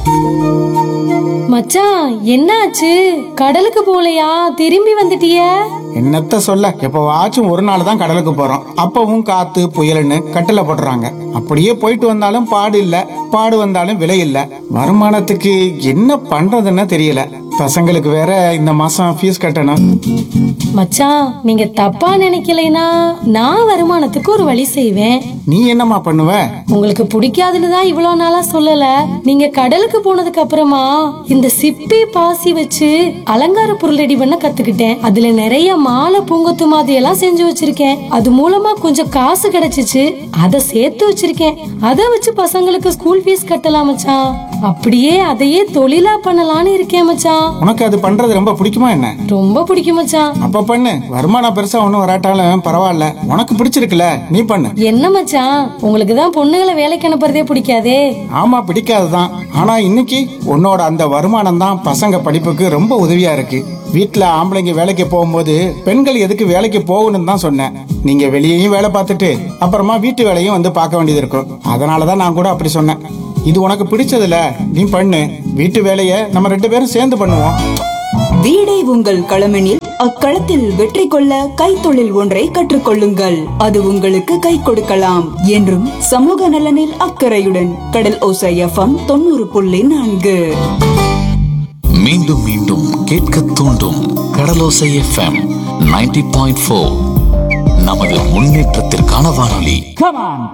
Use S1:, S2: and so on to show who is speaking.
S1: மச்சான் என்னாச்சு கடலுக்கு போலையா திரும்பி வந்துட்டிய
S2: என்னத்த சொல்ல எப்பவாச்சும் ஒரு நாள் தான் கடலுக்கு போறோம் அப்பவும் காத்து புயல்னு கட்டில போட்டுறாங்க அப்படியே போயிட்டு வந்தாலும் பாடு இல்ல பாடு வந்தாலும் விலை இல்ல வருமானத்துக்கு என்ன பண்றதுன்னு தெரியல பசங்களுக்கு வேற இந்த மாசம் ஃபீஸ் கட்டணும்
S1: மச்சான் நீங்க தப்பா நினைக்கலைனா நான் வருமானத்துக்கு ஒரு வழி செய்வேன்
S2: நீ என்னம்மா பண்ணுவ
S1: உங்களுக்கு பிடிக்காதுன்னு தான் இவ்வளவு நாளா சொல்லல நீங்க கடலுக்கு போனதுக்கு அப்புறமா இந்த சிப்பி பாசி வச்சு அலங்கார பொருள் ரெடி பண்ண கத்துக்கிட்டேன் அதுல நிறைய மாலை பூங்கொத்து மாதிரி எல்லாம் செஞ்சு வச்சிருக்கேன் அது மூலமா கொஞ்சம் காசு கிடைச்சிச்சு அதை சேர்த்து வச்சிருக்கேன் அதை வச்சு பசங்களுக்கு ஸ்கூல் ஃபீஸ் கட்டலாம் மச்சான் அப்படியே அதையே தொழிலா பண்ணலாம்னு இருக்கேன் மச்சான்
S2: உனக்கு அது பண்றது ரொம்ப பிடிக்குமா என்ன
S1: ரொம்ப பிடிக்கும் மச்சான்
S2: அப்ப பண்ணு வருமானம் பெருசா ஒன்னும் வராட்டாலும் பரவாயில்ல உனக்கு பிடிச்சிருக்குல நீ பண்ணு
S1: என்ன மச்சான் உங்களுக்கு தான் பொண்ணுங்களை வேலைக்கு அனுப்புறதே பிடிக்காதே
S2: ஆமா பிடிக்காதுதான் ஆனா இன்னைக்கு உன்னோட அந்த வருமானம் தான் பசங்க படிப்புக்கு ரொம்ப உதவியா இருக்கு வீட்ல ஆம்பளைங்க வேலைக்கு போகும்போது பெண்கள் எதுக்கு வேலைக்கு போகணும்னு தான் சொன்னேன் நீங்க வெளியேயும் வேலை பார்த்துட்டு அப்புறமா வீட்டு வேலையும் வந்து பார்க்க வேண்டியது இருக்கும் அதனாலதான் நான் கூட அப்படி சொன்னேன் இது உனக்கு பிடிச்சதுல நீ பண்ணு வீட்டு வேலையை நம்ம ரெண்டு பேரும் சேர்ந்து பண்ணுவோம்
S3: வீடே உங்கள் களமெனில் அக்களத்தில் வெற்றி கொள்ள கைத்தொழில் ஒன்றை கற்றுக்கொள்ளுங்கள் அது உங்களுக்கு கை கொடுக்கலாம் என்றும் சமூக நலனில் அக்கறையுடன் கடல் ஓசை எஃப்எம் தொண்ணூறு புள்ளி நான்கு
S4: மீண்டும் மீண்டும் கேட்க தூண்டும் கடலோசை எஃப்எம் 90.4 பாயிண்ட் நமது முன்னேற்றத்திற்கான வானொலி